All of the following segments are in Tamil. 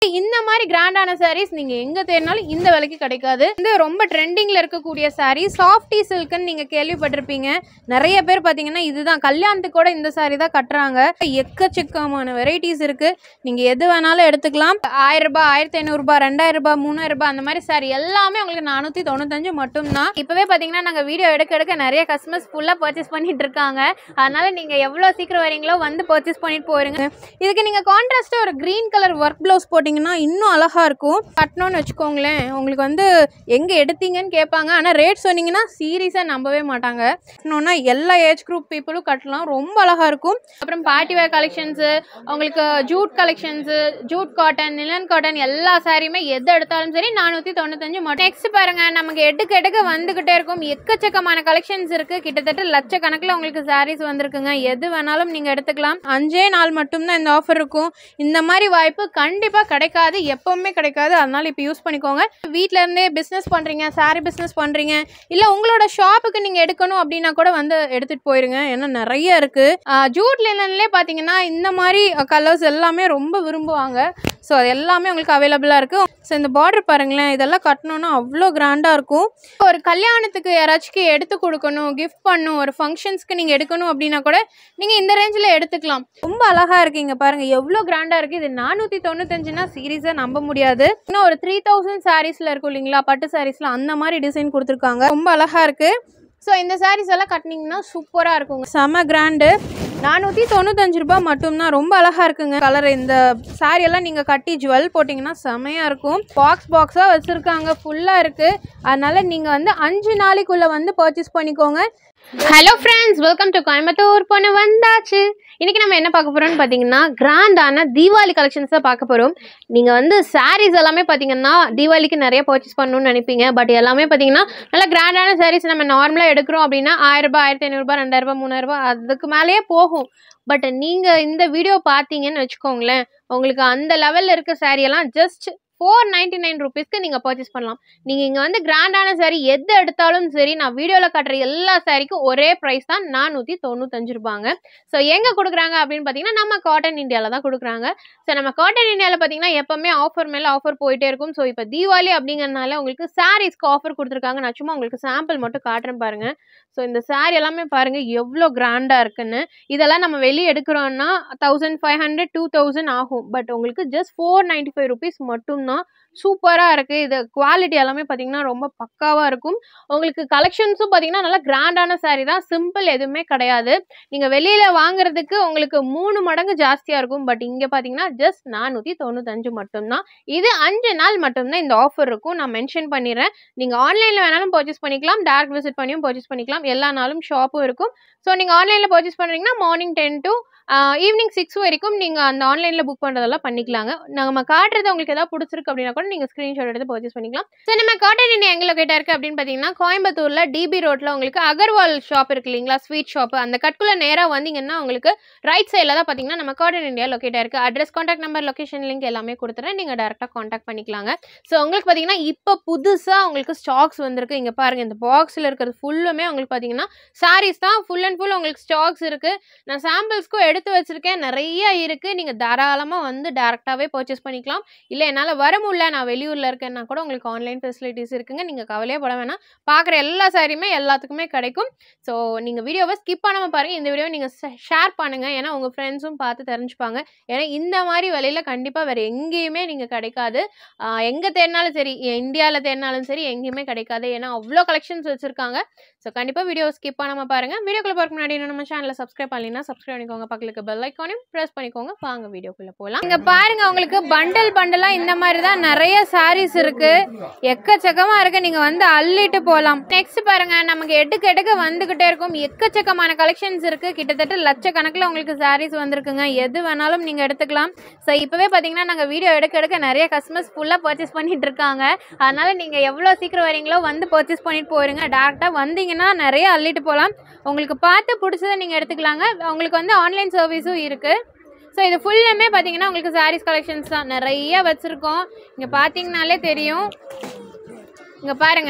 இந்த மாதிரி கிராண்டான sarees நீங்க எங்க தேடினாலும் இந்த விலைக்கு கிடைக்காது இது ரொம்ப ட்ரெண்டிங்ல இருக்கக்கூடிய saree சாஃப்டி சில்க்னு நீங்க கேள்விப்பட்டிருப்பீங்க நிறைய பேர் பாத்தீங்கன்னா இதுதான் கல்யாணத்துக்கு கூட இந்த saree தான் கட்டுறாங்க எக்கச்சக்கமான வெரைட்டிஸ் இருக்கு நீங்க எது வேணாலும் எடுத்துக்கலாம் ஆயிரம் ரூபாய் ஆயிரத்தி ஐநூறு ரூபாய் ரெண்டாயிரம் ரூபாய் மூணாயிரம் ரூபாய் அந்த மாதிரி saree எல்லாமே உங்களுக்கு நானூத்தி தொண்ணூத்தஞ்சு மட்டும்தான் இப்பவே பாத்தீங்கன்னா நாங்க வீடியோ எடுக்க எடுக்க நிறைய கஸ்டமர்ஸ் ஃபுல்லா பர்ச்சேஸ் பண்ணிட்டு இருக்காங்க அதனால நீங்க எவ்வளவு சீக்கிரம் வரீங்களோ வந்து பர்ச்சேஸ் பண்ணிட்டு போறீங்க இதுக்கு நீங்க கான்ட்ராஸ்டா ஒரு கிரீன் கலர் ஒர்க் ப்ளவுஸ் போட்டிங்கன்னா இன்னும் அழகா இருக்கும் கட்டணும்னு வச்சுக்கோங்களேன் உங்களுக்கு வந்து எங்க எடுத்தீங்கன்னு கேட்பாங்க ஆனா ரேட் சொன்னீங்கன்னா சீரியஸா நம்பவே மாட்டாங்க இன்னொன்னா எல்லா ஏஜ் குரூப் பீப்புளும் கட்டலாம் ரொம்ப அழகா இருக்கும் அப்புறம் பார்ட்டி வேர் கலெக்ஷன்ஸு உங்களுக்கு jute collections jute cotton linen cotton எல்லா சாரியுமே எது எடுத்தாலும் சரி நானூற்றி தொண்ணூத்தஞ்சு மட்டும் நெக்ஸ்ட் பாருங்க நமக்கு எடுக்க எடுக்க வந்துகிட்டே இருக்கும் எக்கச்சக்கமான கலெக்ஷன்ஸ் இருக்கு கிட்டத்தட்ட லட்சக்கணக்கில் உங்களுக்கு சாரீஸ் வந்திருக்குங்க எது வேணாலும் நீங்க எடுத்துக்கலாம் அஞ்சே நாள் மட்டும்தான் இந்த ஆஃபர் இருக்கும் இந்த மாதிரி வாய்ப்பு கண்டிப்பா கிடைக்காது எப்பவுமே கிடைக்காது அதனால இப்போ யூஸ் பண்ணிக்கோங்க வீட்ல இருந்தே பிஸ்னஸ் பண்றீங்க சாரி பிஸ்னஸ் பண்றீங்க இல்ல உங்களோட ஷாப்புக்கு நீங்க எடுக்கணும் அப்படின்னா கூட வந்து எடுத்துட்டு போயிருங்க ஏன்னா நிறைய இருக்கு ஆஹ் ஜூட் லினன்லேயே பாத்தீங்கன்னா இந்த மாதிரி கலர்ஸ் எல்லாமே ரொம்ப விரும்புவாங்க ஸோ அது எல்லாமே உங்களுக்கு அவைலபிளாக இருக்குது ஸோ இந்த பார்டர் பாருங்களேன் இதெல்லாம் கட்டணும்னா அவ்வளோ கிராண்டாக இருக்கும் ஒரு கல்யாணத்துக்கு யாராச்சும் எடுத்து கொடுக்கணும் கிஃப்ட் பண்ணணும் ஒரு ஃபங்க்ஷன்ஸ்க்கு நீங்கள் எடுக்கணும் அப்படின்னா கூட நீங்கள் இந்த ரேஞ்சில் எடுத்துக்கலாம் ரொம்ப அழகாக இருக்கு இங்கே பாருங்கள் எவ்வளோ கிராண்டாக இருக்குது இது நானூற்றி தொண்ணூத்தஞ்சுனா சீரியஸாக நம்ப முடியாது இன்னும் ஒரு த்ரீ தௌசண்ட் சாரீஸில் இருக்கும் இல்லைங்களா பட்டு சாரீஸில் அந்த மாதிரி டிசைன் கொடுத்துருக்காங்க ரொம்ப அழகாக இருக்குது ஸோ இந்த சாரீஸ் எல்லாம் கட்டினீங்கன்னா சூப்பராக இருக்குங்க செம கிராண்டு நானூற்றி தொண்ணூத்தஞ்சு ரூபாய் மட்டும்தான் ரொம்ப அழகாக இருக்குங்க கலர் இந்த saree எல்லாம் நீங்கள் கட்டி ஜுவல் போட்டிங்கன்னா செமையாக இருக்கும் பாக்ஸ் பாக்ஸாக வச்சுருக்காங்க ஃபுல்லாக இருக்குது அதனால் நீங்கள் வந்து அஞ்சு நாளைக்குள்ளே வந்து பர்ச்சேஸ் பண்ணிக்கோங்க hello friends welcome to Coimbatore பொண்ணு வந்தாச்சு இன்னைக்கு நம்ம என்ன பார்க்க போறோம்னு பார்த்தீங்கன்னா கிராண்டான தீபாவளி கலெக்ஷன்ஸ் தான் பார்க்க போகிறோம் நீங்கள் வந்து sarees எல்லாமே பார்த்தீங்கன்னா தீபாவளிக்கு நிறைய பர்ச்சேஸ் பண்ணணும்னு நினைப்பீங்க பட் எல்லாமே பார்த்தீங்கன்னா நல்ல கிராண்டான sarees நம்ம நார்மலாக எடுக்கிறோம் அப்படின்னா ஆயிரம் ரூபாய் ஆயிரத்தி ஐநூறுரூபா ரெண்டாயிரரூபா மூணாயிரரூபா அதுக்கு மேலேயே போகும் பட் நீங்கள் இந்த வீடியோ பார்த்தீங்கன்னு வச்சுக்கோங்களேன் உங்களுக்கு அந்த லெவலில் இருக்க saree எல்லாம் ஜஸ்ட் ஃபோர் நைன்டி நைன் ருபீஸ்க்கு நீங்கள் பர்ச்சேஸ் பண்ணலாம் நீங்கள் இங்கே வந்து கிராண்டான saree எது எடுத்தாலும் சரி நான் வீடியோவில் காட்டுற எல்லா சாரிக்கும் ஒரே ப்ரைஸ் தான் நானூற்றி தொண்ணூத்தஞ்சு ரூபாங்க ஸோ எங்கே கொடுக்குறாங்க அப்படின்னு பார்த்தீங்கன்னா நம்ம காட்டன் இந்தியாவில் தான் கொடுக்குறாங்க ஸோ நம்ம காட்டன் இந்தியாவில் பார்த்தீங்கன்னா எப்போவுமே ஆஃபர் மேலே ஆஃபர் போயிட்டே இருக்கும் ஸோ இப்போ தீபாவளி அப்படிங்கறனால உங்களுக்கு சாரீஸ்க்கு ஆஃபர் கொடுத்துருக்காங்க நான் சும்மா உங்களுக்கு சாம்பிள் மட்டும் காட்டுறேன் பாருங்க ஸோ இந்த saree எல்லாமே பாருங்க எவ்வளோ கிராண்டாக இருக்குன்னு இதெல்லாம் நம்ம வெளியே எடுக்கிறோம்னா thousand five hundred two thousand ஆகும் பட் உங்களுக்கு just four ninety five rupees மட்டும்தான் சூப்பராக இருக்குது இது குவாலிட்டி எல்லாமே பார்த்தீங்கன்னா ரொம்ப பக்காவாக இருக்கும் உங்களுக்கு கலெக்ஷன்ஸும் பார்த்தீங்கன்னா நல்லா கிராண்டான saree தான் சிம்பிள் எதுவுமே கிடையாது நீங்கள் வெளியில் வாங்குறதுக்கு உங்களுக்கு மூணு மடங்கு ஜாஸ்தியாக இருக்கும் பட் இங்கே பார்த்தீங்கன்னா ஜஸ்ட் நானூற்றி தொண்ணூத்தஞ்சு மட்டும்தான் இது அஞ்சு நாள் மட்டும்தான் இந்த ஆஃபர் இருக்கும் நான் மென்ஷன் பண்ணிடுறேன் நீங்கள் ஆன்லைனில் வேணாலும் பர்ச்சேஸ் பண்ணிக்கலாம் டேரக்ட் விசிட் பண்ணியும் பர்ச்சேஸ் பண்ணிக்கலாம் எல்லா நாளும் ஷாப்பும் இருக்கும் ஸோ நீங்கள் ஆன்லைனில் பர்ச்சேஸ் பண்ணுறீங்கன்னா morning ten to evening six வரைக்கும் நீங்கள் அந்த ஆன்லைனில் புக் பண்ணுறதெல்லாம் பண்ணிக்கலாங்க நம்ம காட்டுறது உங்களுக்கு ஏதாவது பிடிச்சிருக்கு அப்படின்னா கூட நீங்கள் ஸ்க்ரீன்ஷாட் எடுத்து பர்ச்சேஸ் பண்ணிக்கலாம் ஸோ நம்ம காட்டன் இண்டியா எங்கே லொக்கேட்டாக இருக்குது அப்படின்னு பார்த்தீங்கன்னா கோயம்புத்தூரில் டிபி ரோட்டில் உங்களுக்கு அகர்வால் ஷாப் இருக்கு இல்லைங்களா ஸ்வீட் ஷாப் அந்த கட்குள்ளே நேராக வந்தீங்கன்னா உங்களுக்கு ரைட் சைடில் தான் பார்த்தீங்கன்னா நம்ம காட்டன் இண்டியா லொக்கேட்டாக இருக்குது address contact number location link எல்லாமே கொடுத்துறேன் நீங்கள் டேரெக்டாக காண்டாக்ட் பண்ணிக்கலாங்க ஸோ உங்களுக்கு பார்த்தீங்கன்னா இப்போ புதுசாக உங்களுக்கு ஸ்டாக்ஸ் வந்திருக்கு இங்கே பாருங்கள் இந்த பாக்ஸில் இருக்கிறது ஃபுல்லுமே உங்களுக்கு பார்த்தீங்கன்னா சாரீஸ் தான் ஃபுல் அண்ட் ஃபுல் உங்களுக்கு ஸ்டாக்ஸ் இருக்குது நான் சாம்பிள்ஸ்க்கும் எடுத்து வச்சிருக்கேன் நிறைய இருக்குது நீங்கள் தாராளமாக வந்து டேரெக்டாகவே பர்ச்சேஸ் பண்ணிக்கலாம் இல்லை என்னால் வர முடியல நான் வெளியூரில் இருக்கேன்னா கூட உங்களுக்கு ஆன்லைன் ஃபெசிலிட்டிஸ் இருக்குங்க நீங்கள் கவலையே பட வேணாம் பார்க்குற எல்லா சாரியுமே எல்லாத்துக்குமே கிடைக்கும் ஸோ நீங்கள் வீடியோவை ஸ்கிப் பண்ணாமல் பாருங்கள் இந்த வீடியோவை நீங்கள் ஷேர் பண்ணுங்கள் ஏன்னா உங்கள் ஃப்ரெண்ட்ஸும் பார்த்து தெரிஞ்சுப்பாங்க ஏன்னா இந்த மாதிரி விலையில் கண்டிப்பாக வேறு எங்கேயுமே நீங்கள் கிடைக்காது எங்கே தேடினாலும் சரி இந்தியாவில் தேடினாலும் சரி எங்கேயுமே கிடைக்காது ஏன்னா அவ்வளோ கலெக்ஷன்ஸ் வச்சுருக்காங்க ஸோ கண்டிப்பாக வீடியோ ஸ்கிப் பண்ணாமல் பாருங்கள் வீடியோக்குள்ளே பார்க்க முன்னாடி இன்னும் நம்ம சேனலை சப்ஸ்கிரைப் பண்ணலைன்னா சப்ஸ்கிரைப் பண்ணிக்கோங்க பக்கத்துக்கு பெல் ஐக்கானையும் ப்ரெஸ் பண்ணிக்கோங்க வாங்க வீடியோக்குள்ளே போகலாம் இங்கே பாருங்க உங்களுக்கு பண்டல் பண்டலாக இந்த மாதிரி தான் நிறைய சாரீஸ் இருக்கு எக்கச்சக்கமாக இருக்கு நீங்கள் வந்து அள்ளிட்டு போகலாம் நெக்ஸ்ட் பாருங்க நமக்கு எடுக்க எடுக்க வந்துகிட்டே இருக்கும் எக்கச்சக்கமான கலெக்ஷன்ஸ் இருக்கு கிட்டத்தட்ட லட்சக்கணக்கில் உங்களுக்கு சாரீஸ் வந்திருக்குங்க எது வேணாலும் நீங்கள் எடுத்துக்கலாம் ஸோ இப்போவே பார்த்தீங்கன்னா நாங்கள் வீடியோ எடுக்க எடுக்க நிறைய கஸ்டமர்ஸ் ஃபுல்லாக பர்ச்சேஸ் பண்ணிட்டு இருக்காங்க அதனால நீங்கள் எவ்வளோ சீக்கிரம் வரீங்களோ வந்து பர்ச்சேஸ் பண்ணிட்டு போயிருங்க டேரெக்டாக வந்தீங்கன்னா நிறைய அள்ளிட்டு போகலாம் உங்களுக்கு பார்த்து பிடிச்சதை நீங்கள் எடுத்துக்கலாங்க உங்களுக்கு வந்து ஆன்லைன் சர்வீஸும் இருக்குது ஸோ இது ஃபுல்லுமே பார்த்தீங்கன்னா உங்களுக்கு சாரீஸ் கலெக்ஷன்ஸ் தான் நிறைய வச்சுருக்கோம் இங்கே பார்த்தீங்கனாலே தெரியும் இங்கே பாருங்க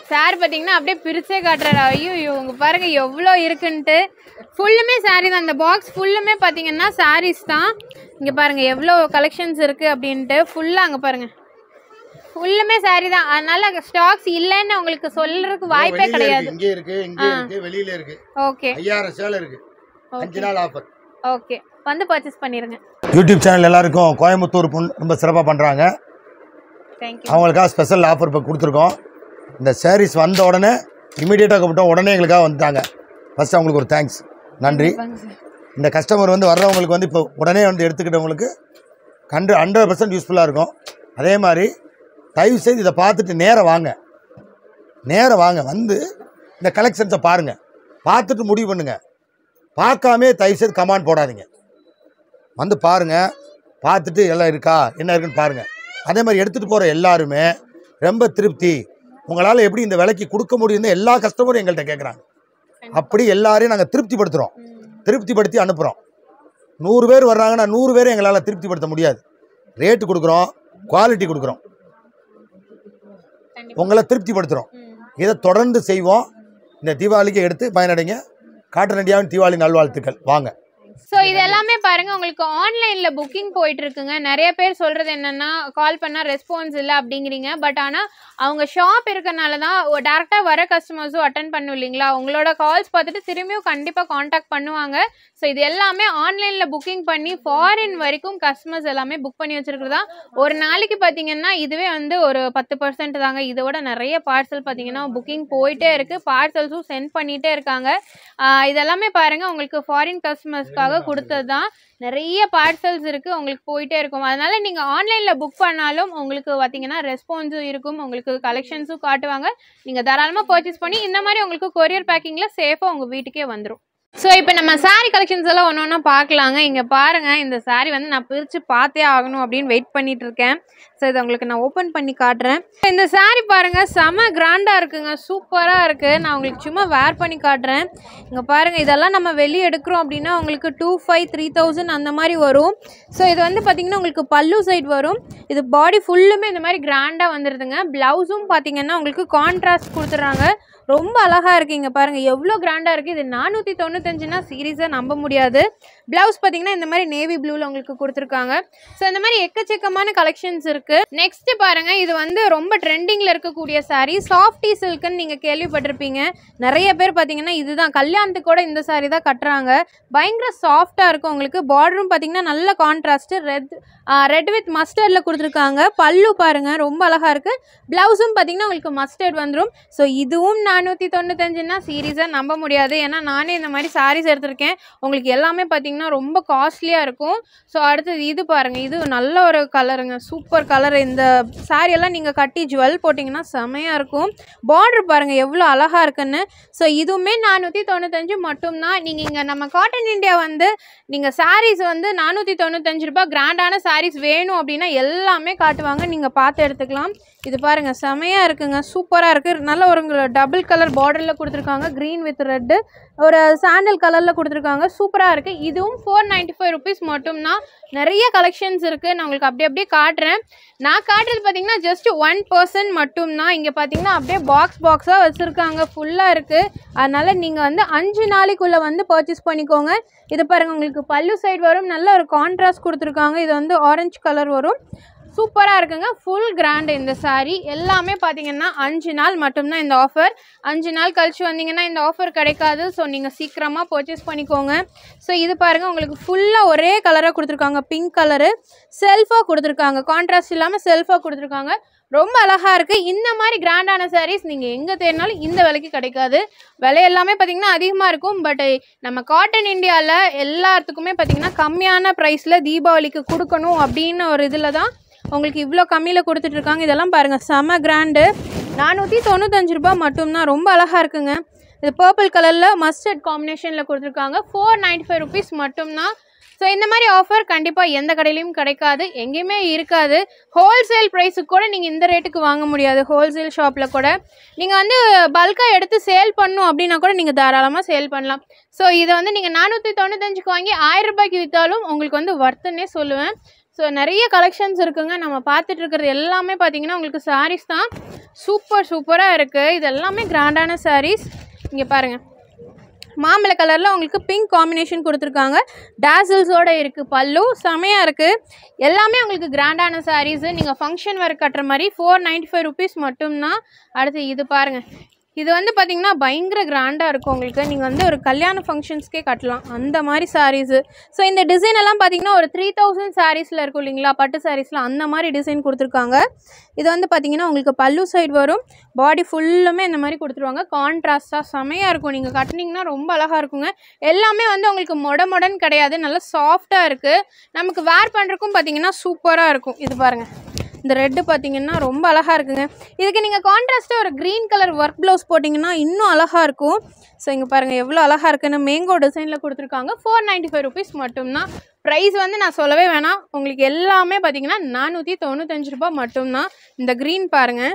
சார் பார்த்தீங்கன்னா அப்படியே பிரிச்சே காட்டுறாரு ஐயோ இவங்க பாருங்க எவ்வளோ இருக்குன்ட்டு ஃபுல்லுமே saree தான் இந்த பாக்ஸ் ஃபுல்லுமே பார்த்தீங்கன்னா sarees தான் இங்கே பாருங்க எவ்வளோ கலெக்ஷன்ஸ் இருக்குது அப்படின்ட்டு ஃபுல்லாக அங்கே பாருங்க ஃபுல்லுமே saree தான் அதனால ஸ்டாக்ஸ் இல்லைன்னு உங்களுக்கு சொல்றதுக்கு வாய்ப்பே வெளியில கிடையாது இருக்கு, இங்கே இருக்கு இங்கே இருக்கு வெளியில இருக்கு ஓகே ஐயாயிரம் சேலை இருக்கு அஞ்சு நாள் ஆஃபர் ஓகே வந்து பர்ச்சேஸ் பண்ணிடுங்க யூடியூப் சேனல் எல்லாருக்கும் கோயம்புத்தூர் பொண்ணு ரொம்ப சிறப்பாக பண்ணுறாங்க தேங்க்யூ அவங்களுக்காக ஸ்பெஷல் ஆஃபர் இப்போ கொடுத்துருக்கோம் இந்த சாரீஸ் வந்த உடனே இமீடியட்டாக கூப்பிட்டோம் உடனே எங்களுக்காக வந்துட்டாங்க ஃபஸ்ட்டு அவங்களுக்கு ஒரு தேங்க்ஸ் நன்றி இந்த கஸ்டமர் வந்து வர்றவங்களுக்கு வந்து இப்போ உடனே வந்து எடுத்துக்கிட்டவங்களுக்கு ஹண்ட்ரட் ஹண்ட்ரட் பர்சன்ட் யூஸ்ஃபுல்லாக இருக்கும் அதே மாதிரி தயவு செய்து இதை பார்த்துட்டு நேரா வாங்க நேரா வாங்க வந்து இந்த கலெக்ஷன்ஸை பாருங்கள் பார்த்துட்டு முடிவு பண்ணுங்கள் பார்க்காமே தயவு செய்து கமாண்ட் போடாதீங்க வந்து பாருங்கள் பார்த்துட்டு எல்லாம் இருக்கா என்ன இருக்குன்னு பாருங்கள் அதே மாதிரி எடுத்துகிட்டு போகிற எல்லாருமே ரொம்ப திருப்தி உங்களால் எப்படி இந்த விலைக்கு கொடுக்க முடியும்னு எல்லா கஸ்டமரும் எங்கள்கிட்ட கேட்குறாங்க அப்படி எல்லாரையும் நாங்கள் திருப்திப்படுத்துகிறோம் திருப்திப்படுத்தி அனுப்புகிறோம் நூறு பேர் வர்றாங்கன்னா நூறு பேரை எங்களால் திருப்திப்படுத்த முடியாது ரேட்டு கொடுக்குறோம் குவாலிட்டி கொடுக்குறோம் உங்களை திருப்திப்படுத்துகிறோம் இதை தொடர்ந்து செய்வோம் இந்த தீபாவளிக்கு எடுத்து பயனடைங்க காட்டன் இண்டியாவின் தீபாவளி நல்வாழ்த்துக்கள் வாங்க ஸோ இது எல்லாமே பாருங்க உங்களுக்கு ஆன்லைன்ல புக்கிங் போயிட்டு இருக்குங்க நிறைய பேர் சொல்றது என்னன்னா கால் பண்ணா ரெஸ்பான்ஸ் இல்லை அப்படிங்கிறீங்க பட் ஆனா அவங்க ஷாப் இருக்கறனால தான் டேரக்டா வர கஸ்டமர்ஸும் அட்டன் பண்ணும் இல்லைங்களா உங்களோட கால்ஸ் பார்த்துட்டு திரும்பியும் கண்டிப்பா காண்டாக்ட் பண்ணுவாங்க ஸோ இது எல்லாமே ஆன்லைன்ல புக்கிங் பண்ணி ஃபாரின் வரைக்கும் கஸ்டமர்ஸ் எல்லாமே புக் பண்ணி வச்சிருக்கிறதா ஒரு நாளைக்கு பார்த்தீங்கன்னா இதுவே வந்து ஒரு பத்து பர்சன்ட் தாங்க இதோட நிறைய பார்சல் பார்த்தீங்கன்னா புக்கிங் போயிட்டே இருக்கு பார்சல்ஸும் சென்ட் பண்ணிட்டே இருக்காங்க ஆஹ் இதெல்லாமே பாருங்க உங்களுக்கு ஃபாரின் கஸ்டமர்ஸ்க்காக கொடுத்தது தான் நிறைய பார்சல்ஸ் இருக்கு உங்களுக்கு போயிட்டே இருக்கும் அதனால நீங்க ஆன்லைன்ல புக் பண்ணாலும் உங்களுக்கு பார்த்தீங்கன்னா ரெஸ்பான்ஸும் இருக்கும் உங்களுக்கு கலெக்ஷன்ஸும் காட்டுவாங்க நீங்க தாராளமா பர்ச்சேஸ் பண்ணி இந்த மாதிரி உங்களுக்கு கொரியர் பேக்கிங்ல சேஃபா உங்க வீட்டுக்கே வந்துடும் ஸோ இப்போ நம்ம saree கலெக்ஷன்ஸ் எல்லாம் ஒன்று ஒன்றா பார்க்கலாங்க இங்கே பாருங்கள் இந்த saree வந்து நான் பிரித்து பார்த்தே ஆகணும் அப்படின்னு வெயிட் பண்ணிட்டு இருக்கேன் ஸோ இதை உங்களுக்கு நான் ஓப்பன் பண்ணி காட்டுறேன் இந்த saree பாருங்கள் செம கிராண்டாக இருக்குங்க சூப்பராக இருக்குது நான் உங்களுக்கு சும்மா வேர் பண்ணி காட்டுறேன் இங்கே பாருங்கள் இதெல்லாம் நம்ம வெளியே எடுக்கிறோம் அப்படின்னா உங்களுக்கு டூ ஃபைவ் த்ரீ தௌசண்ட் அந்த மாதிரி வரும் ஸோ இது வந்து பார்த்திங்கன்னா உங்களுக்கு பல்லு சைடு வரும் இது பாடி ஃபுல்லுமே இந்த மாதிரி கிராண்டாக வந்துடுதுங்க ப்ளவுஸும் பார்த்தீங்கன்னா உங்களுக்கு கான்ட்ராஸ்ட் கொடுத்துட்றாங்க ரொம்ப அழகாக இருக்குது இங்கே பாருங்கள் எவ்வளோ கிராண்டாக இருக்குது இது நானூற்றி தொண்ணூத்தஞ்சுனா சீரியஸாக நம்ப முடியாது ப்ளவுஸ் பார்த்தீங்கன்னா இந்த மாதிரி நேவி ப்ளூவில் உங்களுக்கு கொடுத்துருக்காங்க ஸோ இந்த மாதிரி எக்கச்சக்கமான கலெக்ஷன்ஸ் இருக்குது நெக்ஸ்ட்டு பாருங்கள் இது வந்து ரொம்ப ட்ரெண்டிங்கில் இருக்கக்கூடிய saree சாஃப்டி சில்க்குன்னு நீங்கள் கேள்விப்பட்டிருப்பீங்க நிறைய பேர் பார்த்தீங்கன்னா இதுதான் கல்யாணத்துக்கு கூட இந்த saree தான் கட்டுறாங்க பயங்கர சாஃப்டாக இருக்கும் உங்களுக்கு பார்டரும் பார்த்தீங்கன்னா நல்ல கான்ட்ராஸ்ட்டு ரெட் ரெட் வித் மஸ்டர்டில் கொடுத்துருக்காங்க பல்லு பாருங்கள் ரொம்ப அழகாக இருக்குது ப்ளவுஸும் பார்த்தீங்கன்னா உங்களுக்கு மஸ்டர்ட் வந்துடும் ஸோ இதுவும் நானூற்றி தொண்ணூத்தஞ்சுன்னா சீரியஸாக நம்ப முடியாது ஏன்னா நானே இந்த மாதிரி சாரீஸ் எடுத்திருக்கேன் உங்களுக்கு எல்லாமே பார்த்தீங்கன்னா ரொம்ப காஸ்ட்லியாக இருக்கும் ஸோ அடுத்தது இது பாருங்கள் இது நல்ல ஒரு கலருங்க சூப்பர் கலர் இந்த saree எல்லாம் நீங்கள் கட்டி ஜுவல் போட்டிங்கன்னா செமையாக இருக்கும் பார்டர் பாருங்கள் எவ்வளோ அழகாக இருக்குன்னு ஸோ இதுவுமே நானூற்றி தொண்ணூத்தஞ்சு மட்டும்தான் நீங்கள் இங்கே நம்ம காட்டன் இந்தியா வந்து நீங்கள் சாரீஸ் வந்து நானூற்றி தொண்ணூத்தஞ்சு ரூபாய் கிராண்டான சாரீஸ் வேணும் அப்படின்னா எல்லாமே காட்டுவாங்க நீங்கள் பார்த்து எடுத்துக்கலாம் இது பாருங்கள் செமையாக இருக்குங்க சூப்பராக இருக்குது நல்ல ஒரு டபுள் கலர் பார்டரில் கொடுத்துருக்காங்க க்ரீன் வித் ரெட்டு ஒரு சாண்டல் கலரில் கொடுத்துருக்காங்க சூப்பராக இருக்குது இதுவும் ஃபோர் நைன்ட்டி ஃபைவ் ருபீஸ் மட்டும்தான் நிறைய கலெக்ஷன்ஸ் இருக்குது நான் உங்களுக்கு அப்படி அப்படியே காட்டுறேன் நான் காட்டுறது பார்த்தீங்கன்னா ஜஸ்ட் ஒன் பர்சன்ட் மட்டும்தான் இங்கே பார்த்தீங்கன்னா அப்படியே பாக்ஸ் பாக்ஸாக வச்சுருக்காங்க ஃபுல்லாக இருக்குது அதனால் நீங்கள் வந்து அஞ்சு நாளைக்குள்ளே வந்து பர்ச்சேஸ் பண்ணிக்கோங்க இது பாருங்கள் உங்களுக்கு பல்லு சைடு வரும் நல்ல ஒரு கான்ட்ராஸ்ட் கொடுத்துருக்காங்க இது வந்து ஆரஞ்சு கலர் வரும் சூப்பராக இருக்குங்க ஃபுல் கிராண்ட் இந்த saree எல்லாமே பார்த்தீங்கன்னா அஞ்சு நாள் மட்டும்தான் இந்த ஆஃபர் அஞ்சு நாள் கழிச்சு வந்தீங்கன்னா இந்த ஆஃபர் கிடைக்காது ஸோ நீங்கள் சீக்கிரமாக பர்ச்சேஸ் பண்ணிக்கோங்க ஸோ இது பாருங்கள் உங்களுக்கு ஃபுல்லாக ஒரே கலராக கொடுத்துருக்காங்க பிங்க் கலரு செல்ஃபாக கொடுத்துருக்காங்க கான்ட்ராஸ்ட் இல்லாமல் செல்ஃபாக கொடுத்துருக்காங்க ரொம்ப அழகாக இருக்குது இந்த மாதிரி கிராண்டான sarees நீங்கள் எங்கே தேடினாலும் இந்த விலைக்கு கிடைக்காது விலை எல்லாமே பார்த்தீங்கன்னா அதிகமாக இருக்கும் பட் நம்ம காட்டன் இந்தியாவில் எல்லாத்துக்குமே பார்த்தீங்கன்னா கம்மியான ப்ரைஸில் தீபாவளிக்கு கொடுக்கணும் அப்படின்னு ஒரு இதில் தான் உங்களுக்கு இவ்வளோ கம்மியில் கொடுத்துட்ருக்காங்க இதெல்லாம் பாருங்கள் செம கிராண்டு நானூற்றி தொண்ணூத்தஞ்சு ரூபாய் மட்டும்தான் ரொம்ப அழகாக இருக்குங்க இது பர்பிள் கலரில் மஸ்டர்ட் காம்பினேஷனில் கொடுத்துருக்காங்க ஃபோர் நைன்ட்டி ஃபைவ் ருபீஸ் மட்டும்தான் ஸோ இந்த மாதிரி ஆஃபர் கண்டிப்பாக எந்த கடையிலையும் கிடைக்காது எங்கேயுமே இருக்காது ஹோல்சேல் ப்ரைஸுக்கு கூட நீங்கள் இந்த ரேட்டுக்கு வாங்க முடியாது ஹோல்சேல் ஷாப்பில் கூட நீங்கள் வந்து பல்காக எடுத்து சேல் பண்ணணும் அப்படின்னா கூட நீங்கள் தாராளமாக சேல் பண்ணலாம் ஸோ இதை வந்து நீங்கள் நானூற்றி தொண்ணூத்தஞ்சுக்கு வாங்கி ஆயிரம் ரூபாய்க்கு விற்றாலும் உங்களுக்கு வந்து வர்த்துன்னே சொல்லுவேன் ஸோ நிறைய கலெக்ஷன்ஸ் இருக்குங்க நம்ம பார்த்துட்டு இருக்கிறது எல்லாமே பார்த்தீங்கன்னா உங்களுக்கு sarees தான் சூப்பர் சூப்பராக இருக்குது இது எல்லாமே கிராண்டான sarees இங்கே பாருங்கள் மாம்பழ கலரில் உங்களுக்கு பிங்க் காம்பினேஷன் கொடுத்துருக்காங்க டேசில்ஸோட இருக்குது பல்லு செமையாக இருக்குது எல்லாமே உங்களுக்கு கிராண்டான சாரீஸு நீங்கள் ஃபங்க்ஷன் ஒர்க் கட்டுற மாதிரி ஃபோர் நைன்ட்டி ஃபைவ் ருபீஸ் மட்டும்தான் அடுத்து இது பாருங்கள் இது வந்து பார்த்தீங்கன்னா பயங்கர கிராண்டாக இருக்கும் உங்களுக்கு நீங்கள் வந்து ஒரு கல்யாண ஃபங்க்ஷன்ஸ்க்கே கட்டலாம் அந்த மாதிரி சாரீஸு ஸோ இந்த டிசைன் எல்லாம் பார்த்தீங்கன்னா ஒரு த்ரீ தௌசண்ட் சாரீஸில் இருக்கும் இல்லைங்களா பட்டு சாரீஸில் அந்த மாதிரி டிசைன் கொடுத்துருக்காங்க இது வந்து பார்த்தீங்கன்னா உங்களுக்கு பல்லு சைடு வரும் பாடி ஃபுல்லுமே இந்த மாதிரி கொடுத்துருவாங்க கான்ட்ராஸ்டாக செமையாக இருக்கும் நீங்கள் கட்டினீங்கன்னா ரொம்ப அழகாக இருக்குங்க எல்லாமே வந்து உங்களுக்கு மொட மொடன்னு கிடையாது நல்லா சாஃப்டாக இருக்குது நமக்கு வேர் பண்ணுறக்கும் பார்த்தீங்கன்னா சூப்பராக இருக்கும் இது பாருங்கள் இந்த ரெட்டு பார்த்தீங்கன்னா ரொம்ப அழகாக இருக்குங்க இதுக்கு நீங்கள் கான்ட்ராஸ்ட்டாக ஒரு க்ரீன் கலர் ஒர்க் ப்ளவுஸ் போட்டிங்கன்னா இன்னும் அழகாக இருக்கும் ஸோ இங்கே பாருங்கள் எவ்வளோ அழகாக இருக்குன்னு மேங்கோ டிசைனில் கொடுத்துருக்காங்க ஃபோர் நைன்ட்டி ஃபைவ் ருபீஸ் மட்டும்தான் ப்ரைஸ் வந்து நான் சொல்லவே வேணாம் உங்களுக்கு எல்லாமே பார்த்தீங்கன்னா நானூற்றி தொண்ணூத்தஞ்சு ரூபாய் மட்டும்தான் இந்த க்ரீன் பாருங்கள்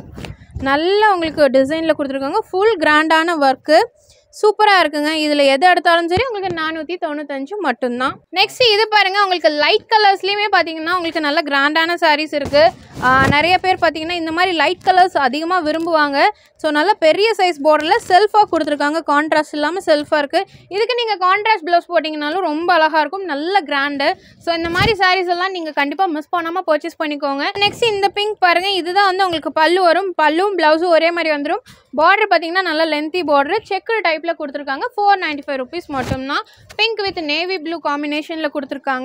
நல்ல உங்களுக்கு டிசைனில் கொடுத்துருக்காங்க ஃபுல் கிராண்டான ஒர்க்கு சூப்பராக இருக்குங்க இதில் எது எடுத்தாலும் சரி உங்களுக்கு நானூற்றி தொண்ணூத்தஞ்சு மட்டும்தான் நெக்ஸ்ட் இது பாருங்கள் உங்களுக்கு லைட் கலர்ஸ்லேயுமே பார்த்தீங்கன்னா உங்களுக்கு நல்ல கிராண்டான சாரீஸ் இருக்குது நிறைய பேர் பார்த்தீங்கன்னா இந்த மாதிரி லைட் கலர்ஸ் அதிகமாக விரும்புவாங்க ஸோ நல்ல பெரிய சைஸ் பார்டரில் செல்ஃபாக கொடுத்துருக்காங்க கான்ட்ராஸ்ட் இல்லாமல் செல்ஃபாக இருக்குது இதுக்கு நீங்கள் கான்ட்ராஸ்ட் ப்ளவுஸ் போட்டிங்கனாலும் ரொம்ப அழகாக இருக்கும் நல்ல கிராண்டு ஸோ இந்த மாதிரி சாரீஸ் எல்லாம் நீங்கள் கண்டிப்பாக மிஸ் பண்ணாமல் பர்ச்சேஸ் பண்ணிக்கோங்க நெக்ஸ்ட் இந்த பிங்க் பாருங்கள் இதுதான் வந்து உங்களுக்கு பல்லு வரும் பல்லும் ப்ளவுஸும் ஒரே மாதிரி வந்துடும் பார்டர் பார்த்தீங்கன்னா நல்ல லென்த்தி பார்டர் செக்கு டைப்பில் கொடுத்துருக்காங்க ஃபோர் நைன்ட்டி ஃபைவ் ருபீஸ் மட்டும்தான் பிங்க் வித் நேவி ப்ளூ காம்பினேஷனில் கொடுத்துருக்காங்க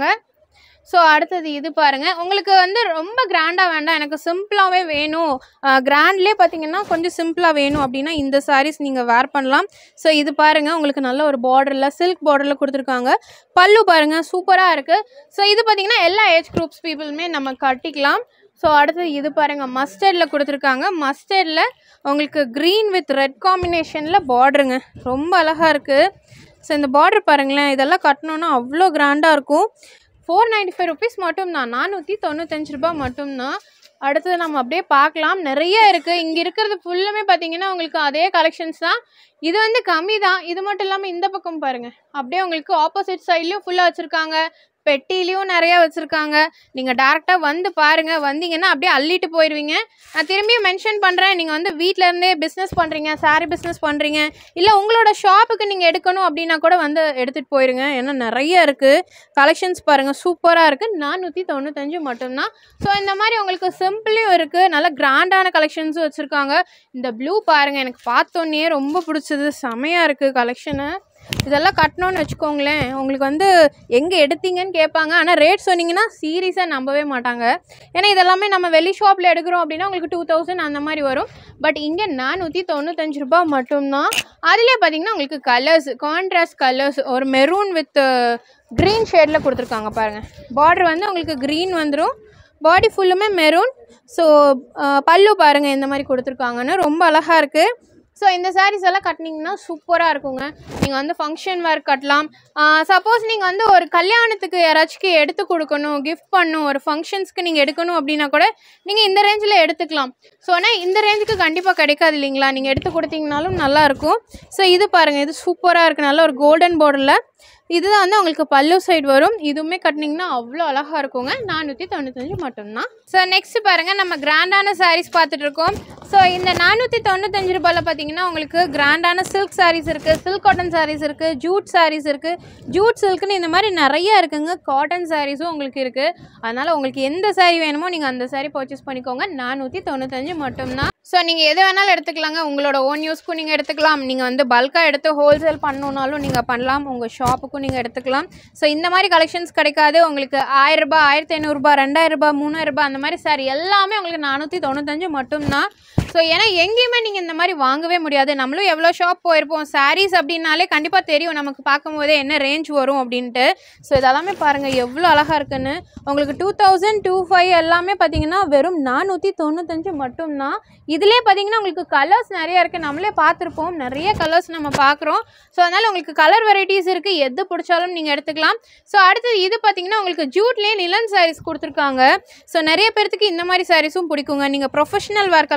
ஸோ அடுத்தது இது பாருங்கள் உங்களுக்கு வந்து ரொம்ப கிராண்டாக வேண்டாம் எனக்கு சிம்பிளாகவே வேணும் கிராண்ட்லேயே பார்த்தீங்கன்னா கொஞ்சம் சிம்பிளாக வேணும் அப்படின்னா இந்த சாரீஸ் நீங்கள் வேர் பண்ணலாம் ஸோ இது பாருங்கள் உங்களுக்கு நல்ல ஒரு பார்டரில் சில்க் பார்டரில் கொடுத்துருக்காங்க பல்லு பாருங்கள் சூப்பராக இருக்குது ஸோ இது பார்த்தீங்கன்னா எல்லா ஏஜ் குரூப்ஸ் பீப்புளுமே நம்ம கட்டிக்கலாம் ஸோ அடுத்தது இது பாருங்கள் மஸ்டர்டில் கொடுத்துருக்காங்க மஸ்டர்டில் உங்களுக்கு க்ரீன் வித் ரெட் காம்பினேஷனில் பார்டருங்க ரொம்ப அழகாக இருக்குது ஸோ இந்த பார்டர் பாருங்களேன் இதெல்லாம் கட்டணுன்னா அவ்வளோ கிராண்டாக இருக்கும் ஃபோர் நைன்ட்டி ஃபைவ் ருபீஸ் மட்டும்தான் நானூற்றி தொண்ணூத்தஞ்சு ரூபாய் மட்டும்தான் அடுத்தது நம்ம அப்படியே பார்க்கலாம் நிறைய இருக்குது இங்கே இருக்கிறது ஃபுல்லுமே பார்த்தீங்கன்னா உங்களுக்கு அதே கலெக்ஷன்ஸ் தான் இது வந்து கம்மி தான் இது மட்டும் இல்லாமல் இந்த பக்கம் பாருங்கள் அப்படியே உங்களுக்கு ஆப்போசிட் சைட்லேயும் ஃபுல்லாக வச்சுருக்காங்க பெட்டிலையும் நிறைய வச்சுருக்காங்க நீங்கள் டேரெக்டாக வந்து பாருங்கள் வந்தீங்கன்னா அப்படியே அள்ளிட்டு போயிடுவீங்க நான் திரும்பியும் மென்ஷன் பண்ணுறேன் நீங்கள் வந்து வீட்டில் இருந்தே பிஸ்னஸ் பண்ணுறீங்க சாரி பிஸ்னஸ் பண்ணுறீங்க இல்லை உங்களோட ஷாப்புக்கு நீங்கள் எடுக்கணும் அப்படின்னா கூட வந்து எடுத்துகிட்டு போயிருங்க ஏன்னா நிறைய இருக்குது கலெக்ஷன்ஸ் பாருங்கள் சூப்பராக இருக்குது நானூற்றி தொண்ணூத்தஞ்சு மட்டும்தான் ஸோ இந்த மாதிரி உங்களுக்கு சிம்பிளையும் இருக்குது நல்ல கிராண்டான கலெக்ஷன்ஸும் வச்சுருக்காங்க இந்த ப்ளூ பாருங்கள் எனக்கு பார்த்தோன்னே ரொம்ப பிடிச்சது செமையாக இருக்குது கலெக்ஷனு இதெல்லாம் கட்டணும்னு வச்சுக்கோங்களேன் உங்களுக்கு வந்து எங்கே எடுத்தீங்கன்னு கேட்பாங்க ஆனால் ரேட் சொன்னீங்கன்னா சீரியஸாக நம்பவே மாட்டாங்க ஏன்னா இதெல்லாமே நம்ம வெளி ஷாப்பில் எடுக்கிறோம் அப்படின்னா உங்களுக்கு டூ தௌசண்ட் அந்த மாதிரி வரும் பட் இங்கே நானூற்றி தொண்ணூத்தஞ்சு ரூபாய் மட்டும்தான் அதுலேயே பார்த்தீங்கன்னா உங்களுக்கு கலர்ஸ் கான்ட்ராஸ்ட் கலர்ஸ் ஒரு மெரூன் வித் க்ரீன் ஷேடில் கொடுத்துருக்காங்க பாருங்கள் பார்டர் வந்து உங்களுக்கு க்ரீன் வந்துடும் பாடி ஃபுல்லுமே மெரூன் ஸோ பல்லு பாருங்கள் இந்த மாதிரி கொடுத்துருக்காங்கன்னு ரொம்ப அழகாக இருக்குது ஸோ இந்த சாரீஸ் எல்லாம் கட்டினீங்கன்னா சூப்பராக இருக்குங்க நீங்கள் வந்து ஃபங்க்ஷன் வேர் கட்டலாம் சப்போஸ் நீங்கள் வந்து ஒரு கல்யாணத்துக்கு யாராச்சும் எடுத்து கொடுக்கணும் கிஃப்ட் பண்ணணும் ஒரு ஃபங்க்ஷன்ஸ்க்கு நீங்கள் எடுக்கணும் அப்படின்னா கூட நீங்கள் இந்த ரேஞ்சில் எடுத்துக்கலாம் ஸோ ஆனால் இந்த ரேஞ்சுக்கு கண்டிப்பாக கிடைக்காது இல்லைங்களா நீங்கள் எடுத்து கொடுத்தீங்கனாலும் நல்லாயிருக்கும் ஸோ இது பாருங்கள் இது சூப்பராக இருக்குது நல்ல ஒரு கோல்டன் பார்டரில் இதுதான் வந்து உங்களுக்கு பல்லு சைடு வரும் இதுவுமே கட்டினீங்கன்னா அவ்வளோ அழகாக இருக்குங்க நானூற்றி தொண்ணூத்தஞ்சு மட்டும்தான் ஸோ நெக்ஸ்ட் பாருங்கள் நம்ம கிராண்டான சாரீஸ் பார்த்துட்டு இருக்கோம் ஸோ இந்த நானூற்றி தொண்ணூத்தஞ்சு ரூபாயில் பார்த்தீங்கன்னா உங்களுக்கு கிராண்டான சில்க் சாரீஸ் இருக்குது சில்க் காட்டன் சாரீஸ் இருக்குது ஜூட் சாரீஸ் இருக்குது ஜூட் சில்க்னு இந்த மாதிரி நிறைய இருக்குங்க காட்டன் சாரீஸும் உங்களுக்கு இருக்குது அதனால் உங்களுக்கு எந்த சாரீ வேணுமோ நீங்கள் அந்த சாரீ பர்ச்சேஸ் பண்ணிக்கோங்க நானூற்றி தொண்ணூத்தஞ்சு மட்டும்தான் ஸோ நீங்கள் எது வேணாலும் எடுத்துக்கலாங்க உங்களோட ஓன் யூஸ்க்கும் நீங்கள் எடுத்துக்கலாம் நீங்கள் வந்து பல்காக எடுத்து ஹோல்சேல் பண்ணணுன்னாலும் நீங்கள் பண்ணலாம் உங்கள் ஷாப்புக்கும் நீங்கள் எடுத்துக்கலாம் ஸோ இந்த மாதிரி கலெக்ஷன்ஸ் கிடைக்காது உங்களுக்கு ஆயிரரூபா ஆயிரத்தி ஐநூறுரூபா ரெண்டாயிரரூபா மூணாயிரரூபா அந்த மாதிரி சாரி எல்லாமே உங்களுக்கு நானூற்றி தொண்ணூத்தஞ்சு மட்டும்தான் ஸோ ஏன்னா எங்கேயுமே நீங்கள் இந்த மாதிரி வாங்கவே முடியாது நம்மளும் எவ்வளோ ஷாப் போயிருப்போம் சாரீஸ் அப்படின்னாலே கண்டிப்பாக தெரியும் நமக்கு பார்க்கும்போதே என்ன ரேஞ்ச் வரும் அப்படின்ட்டு ஸோ இதெல்லாமே பாருங்கள் எவ்வளோ அழகாக இருக்குன்னு உங்களுக்கு டூ தௌசண்ட் டூ ஃபைவ் எல்லாமே பார்த்தீங்கன்னா வெறும் நானூற்றி தொண்ணூத்தஞ்சு மட்டும்தான் இதுலேயே பார்த்தீங்கன்னா உங்களுக்கு கலர்ஸ் நிறைய இருக்குது நம்மளே பார்த்துருப்போம் நிறைய கலர்ஸ் நம்ம பார்க்குறோம் ஸோ அதனால் உங்களுக்கு கலர் வெரைட்டிஸ் இருக்குது எது பிடிச்சாலும் நீங்கள் எடுத்துக்கலாம் ஸோ அடுத்தது இது பார்த்தீங்கன்னா உங்களுக்கு ஜூட்லேயே நிலன் சாரீஸ் கொடுத்துருக்காங்க ஸோ நிறைய பேர்த்துக்கு இந்த மாதிரி சாரீஸும் பிடிக்குங்க நீங்கள் ப்ரொஃபஷனல் ஒர்க்கெல்லாம் கட்டுறதுக்கு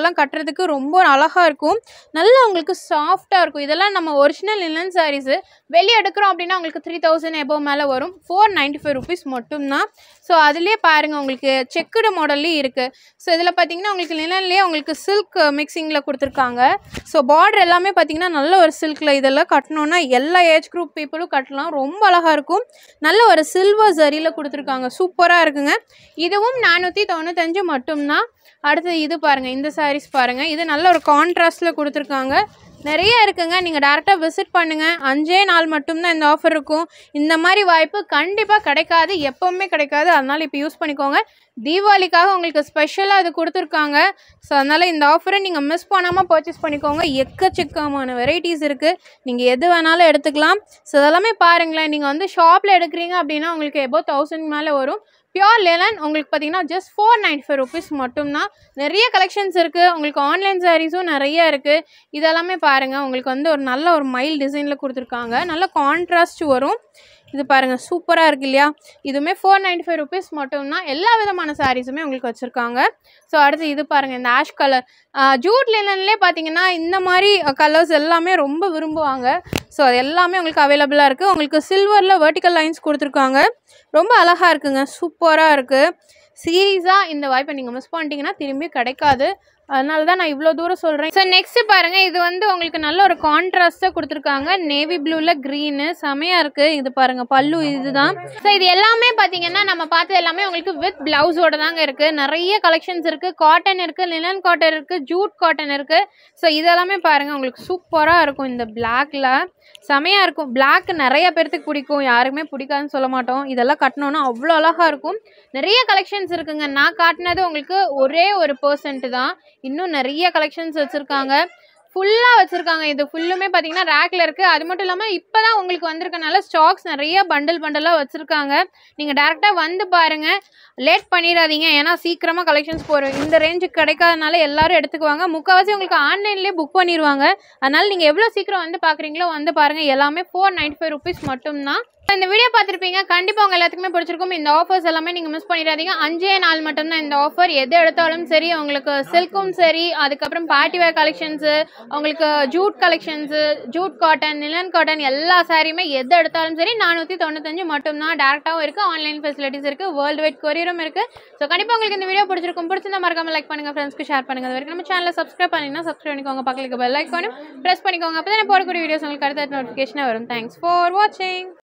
பார்க்கறதுக்கு ரொம்ப அழகாக இருக்கும் நல்லா உங்களுக்கு சாஃப்டாக இருக்கும் இதெல்லாம் நம்ம ஒரிஜினல் லினன் சாரீஸு வெளியே எடுக்கிறோம் அப்படின்னா உங்களுக்கு த்ரீ தௌசண்ட் எபோவ் மேலே வரும் ஃபோர் நைன்ட்டி ஃபைவ் ருபீஸ் மட்டும்தான் ஸோ அதுலேயே பாருங்கள் உங்களுக்கு செக்குடு மாடல்லையும் இருக்குது ஸோ இதில் பார்த்தீங்கன்னா உங்களுக்கு லினன்லேயே உங்களுக்கு சில்க் மிக்சிங்கில் கொடுத்துருக்காங்க ஸோ பார்டர் எல்லாமே பார்த்தீங்கன்னா நல்ல ஒரு சில்கில் இதெல்லாம் கட்டணுன்னா எல்லா ஏஜ் குரூப் பீப்புளும் கட்டலாம் ரொம்ப அழகாக இருக்கும் நல்ல ஒரு சில்வர் ஜரியில் கொடுத்துருக்காங்க சூப்பராக இருக்குங்க இதுவும் நானூற்றி தொண்ணூத்தஞ்சு மட்டும்தான் அடுத்து இது பாருங்கள் இந்த சாரீஸ் பாருங்கள் இது நல்ல ஒரு கான்ட்ராஸ்டில் கொடுத்துருக்காங்க நிறைய இருக்குங்க நீங்கள் டேரெக்டாக விசிட் பண்ணுங்கள் அஞ்சே நாள் மட்டும்தான் இந்த ஆஃபர் இருக்கும் இந்த மாதிரி வாய்ப்பு கண்டிப்பாக கிடைக்காது எப்போவுமே கிடைக்காது அதனால் இப்போ யூஸ் பண்ணிக்கோங்க தீபாவளிக்காக உங்களுக்கு ஸ்பெஷலாக இது கொடுத்துருக்காங்க ஸோ அதனால் இந்த ஆஃபரை நீங்கள் மிஸ் பண்ணாமல் பர்ச்சேஸ் பண்ணிக்கோங்க எக்கச்சக்கமான வெரைட்டிஸ் இருக்குது நீங்கள் எது வேணாலும் எடுத்துக்கலாம் ஸோ இதெல்லாமே பாருங்களேன் நீங்கள் வந்து ஷாப்பில் எடுக்கிறீங்க அப்படின்னா உங்களுக்கு எபோ தௌசண்ட் மேலே வரும் பியோர் லேலன் உங்களுக்கு பார்த்தீங்கன்னா just four ninety five rupees மட்டும்தான் நிறைய கலெக்ஷன்ஸ் இருக்குது உங்களுக்கு ஆன்லைன் சாரீஸும் நிறைய இருக்குது இதெல்லாமே பாருங்கள் உங்களுக்கு வந்து ஒரு நல்ல ஒரு மைல் டிசைனில் கொடுத்துருக்காங்க நல்ல கான்ட்ராஸ்ட் வரும் இது பாருங்கள் சூப்பராக இருக்கு இல்லையா இதுவுமே ஃபோர் நைன்டி ஃபைவ் ருபீஸ் மட்டும்தான் எல்லா விதமான சாரீஸுமே உங்களுக்கு வச்சுருக்காங்க ஸோ அடுத்து இது பாருங்கள் இந்த ஆஷ் கலர் ஜூட் லினன்லேயே பார்த்தீங்கன்னா இந்த மாதிரி கலர்ஸ் எல்லாமே ரொம்ப விரும்புவாங்க ஸோ அது எல்லாமே உங்களுக்கு அவைலபிளாக இருக்குது உங்களுக்கு சில்வரில் வெர்டிக்கல் லைன்ஸ் கொடுத்துருக்காங்க ரொம்ப அழகாக இருக்குங்க சூப்பராக இருக்குது சீரியஸாக இந்த வாய்ப்பை நீங்கள் மிஸ் பண்ணிட்டீங்கன்னா திரும்பி கிடைக்காது அதனால தான் நான் இவ்வளோ தூரம் சொல்கிறேன் ஸோ நெக்ஸ்ட் பாருங்கள் இது வந்து உங்களுக்கு நல்ல ஒரு கான்ட்ராஸ்ட்டாக கொடுத்துருக்காங்க நேவி ப்ளூவில் க்ரீனு செமையாக இருக்குது இது பாருங்கள் பல்லு இதுதான் ஸோ இது எல்லாமே பார்த்தீங்கன்னா நம்ம பார்த்தது எல்லாமே உங்களுக்கு வித் ப்ளவுஸோட தாங்க இருக்குது நிறைய கலெக்ஷன்ஸ் இருக்குது காட்டன் இருக்குது லினன் காட்டன் இருக்குது ஜூட் காட்டன் இருக்குது ஸோ இதெல்லாமே பாருங்கள் உங்களுக்கு சூப்பராக இருக்கும் இந்த பிளாக்ல செமையாக இருக்கும் பிளாக் நிறைய பேர்த்துக்கு பிடிக்கும் யாருக்குமே பிடிக்காதுன்னு சொல்ல மாட்டோம் இதெல்லாம் கட்டணும்னா அவ்வளோ அழகாக இருக்கும் நிறைய கலெக்ஷன்ஸ் இருக்குங்க நான் காட்டினது உங்களுக்கு ஒரே ஒரு பர்சன்ட் தான் இன்னும் நிறைய கலெக்ஷன்ஸ் வச்சுருக்காங்க ஃபுல்லாக வச்சுருக்காங்க இது ஃபுல்லுமே பார்த்தீங்கன்னா ரேக்கில் இருக்குது அது மட்டும் இல்லாமல் இப்போ தான் உங்களுக்கு வந்திருக்கனால ஸ்டாக்ஸ் நிறைய பண்டில் பண்டலாக வச்சுருக்காங்க நீங்கள் டேரெக்டாக வந்து பாருங்கள் லேட் பண்ணிடாதீங்க ஏன்னா சீக்கிரமாக கலெக்ஷன்ஸ் போகிறோம் இந்த ரேஞ்சுக்கு கிடைக்காதனால எல்லாரும் எடுத்துக்குவாங்க முக்கால்வாசி உங்களுக்கு ஆன்லைன்லேயே புக் பண்ணிடுவாங்க அதனால் நீங்கள் எவ்வளோ சீக்கிரம் வந்து பார்க்குறீங்களோ வந்து பாருங்கள் எல்லாமே ஃபோர் நைன்ட்டி ஃபைவ் ருபீஸ் மட்டும்தான் இந்த வீடியோ பார்த்துருப்பீங்க கண்டிப்பாக உங்கள் எல்லாத்துக்குமே பிடிச்சிருக்கும் இந்த ஆஃபர்ஸ் எல்லாமே நீங்கள் மிஸ் பண்ணிடாதீங்க அஞ்சே நாள் மட்டும்தான் இந்த ஆஃபர் எது எடுத்தாலும் சரி உங்களுக்கு சில்க்கும் சரி அதுக்கப்புறம் பார்ட்டி வேர் கலெக்ஷன்ஸு உங்களுக்கு jute collections jute cotton linen cotton எல்லா சாரியுமே எது எடுத்தாலும் சரி நானூற்றி தொண்ணூத்தஞ்சு மட்டும்தான் டேரெக்டாகவும் இருக்குது ஆன்லைன் ஃபெசிலிட்டிஸ் இருக்குது வேர்ல்டு வைட் கொரியரும் இருக்குது ஸோ கண்டிப்பாக உங்களுக்கு இந்த வீடியோ பிடிச்சிருக்கும் பிடிச்சிருந்தா மறக்காம லைக் பண்ணுங்கள் ஃப்ரெண்ட்ஸ்க்கு ஷேர் பண்ணுங்கள் அது வரைக்கும் நம்ம சேனலை சப்ஸ்கிரைப் பண்ணிங்கன்னா சப்ஸ்கிரைப் பண்ணிக்கோங்க பக்கத்துக்கு பெல் லைக் பண்ணி ப்ரெஸ் பண்ணிக்கோங்க அப்போ தான் போடக்கூடிய வீடியோஸ் உங்களுக்கு அடுத்த நோட்டிஃபிகேஷனாக வரும் தேங்க்ஸ் ஃபார் வாட்சிங்